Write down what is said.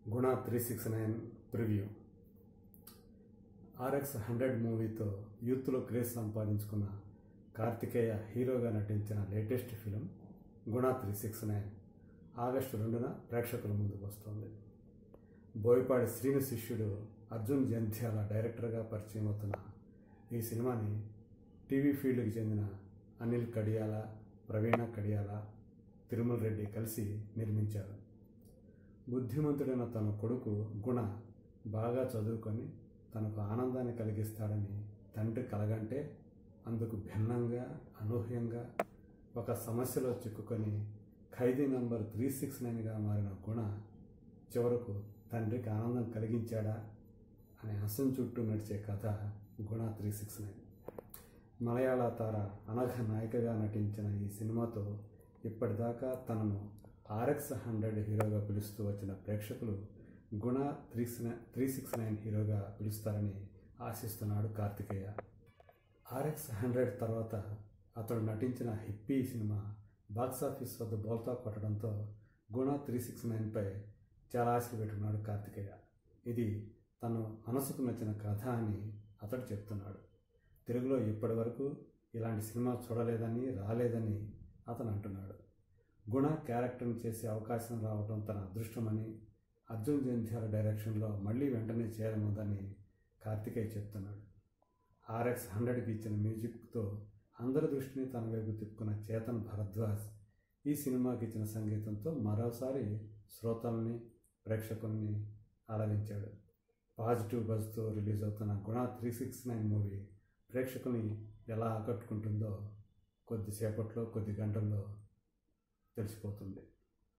గుణ three six nine preview RX hundred మూవీతో యూత్లో క్రేజ్ సంపాదించుకున్న కార్తికేయ హీరోగా నటించిన latest film Guna three six nine August రెండున ప్రేక్షకుల ముందుకు వస్తుంది బోయపాడి శ్రీను శిష్యుడు అర్జున్ జంధ్యాల డైరెక్టర్గా పరిచయం అవుతున్న ఈ సినిమాని టీవీ ఫీల్డ్కి చెందిన అనిల్ కడియాల ప్రవీణ కడియాల తిరుమల రెడ్డి కలిసి నిర్మించారు బుద్ధిమంతుడైన తన కొడుకు గుణ బాగా చదువుకొని తనకు ఆనందాన్ని కలిగిస్తాడని తండ్రి కలగంటే అందుకు భిన్నంగా అనూహ్యంగా ఒక సమస్యలో చిక్కుకొని ఖైదీ నంబర్ త్రీ సిక్స్ నైన్గా మారిన గుణ చివరకు తండ్రికి ఆనందం కలిగించాడా అనే అంశం చుట్టూ నడిచే కథ గుణ త్రీ సిక్స్ నైన్ మలయాళ తార అనఘ నాయికగా నటించిన ఈ సినిమాతో ఇప్పటిదాకా తనను ఆర్ఎక్స్ హండ్రెడ్ హీరోగా పిలుస్తూ వచ్చిన ప్రేక్షకులు గుణ త్రీ త్రీ సిక్స్ నైన్ హీరోగా పిలుస్తారని ఆశిస్తున్నాడు కార్తికేయ ఆర్ఎక్స్ హండ్రెడ్ తర్వాత అతడు నటించిన హిప్పీ సినిమా బాక్సాఫీస్ వద్ద బోల్తా కొట్టడంతో గుణ త్రీ సిక్స్ నైన్పై చాలా ఆశలు పెట్టుకున్నాడు కార్తికేయ ఇది తను మనసుకు నచ్చిన కథ అని అతడు చెప్తున్నాడు తెలుగులో ఇప్పటి వరకు ఇలాంటి సినిమా చూడలేదని రాలేదని అతను అంటున్నాడు గుణ క్యారెక్టర్ని చేసే అవకాశం రావడం తన అదృష్టమని అర్జున్ జంధ్యాల డైరెక్షన్లో మళ్ళీ వెంటనే చేయాలనుందని కార్తికేయ చెప్తున్నాడు ఆర్ఎక్స్ హండ్రెడ్కి ఇచ్చిన మ్యూజిక్తో అందరి దృష్టిని తన వైపు తిప్పుకున్న చేతన్ భరద్వాజ్ ఈ సినిమాకి ఇచ్చిన సంగీతంతో మరోసారి శ్రోతల్ని ప్రేక్షకుల్ని ఆలరించాడు పాజిటివ్ బజ్తో రిలీజ్ అవుతున్న గుణ త్రీ సిక్స్ నైన్ మూవీ ప్రేక్షకుల్ని ఎలా ఆకట్టుకుంటుందో కొద్దిసేపట్లో కొద్ది గంటల్లో తెలిసిపోతుంది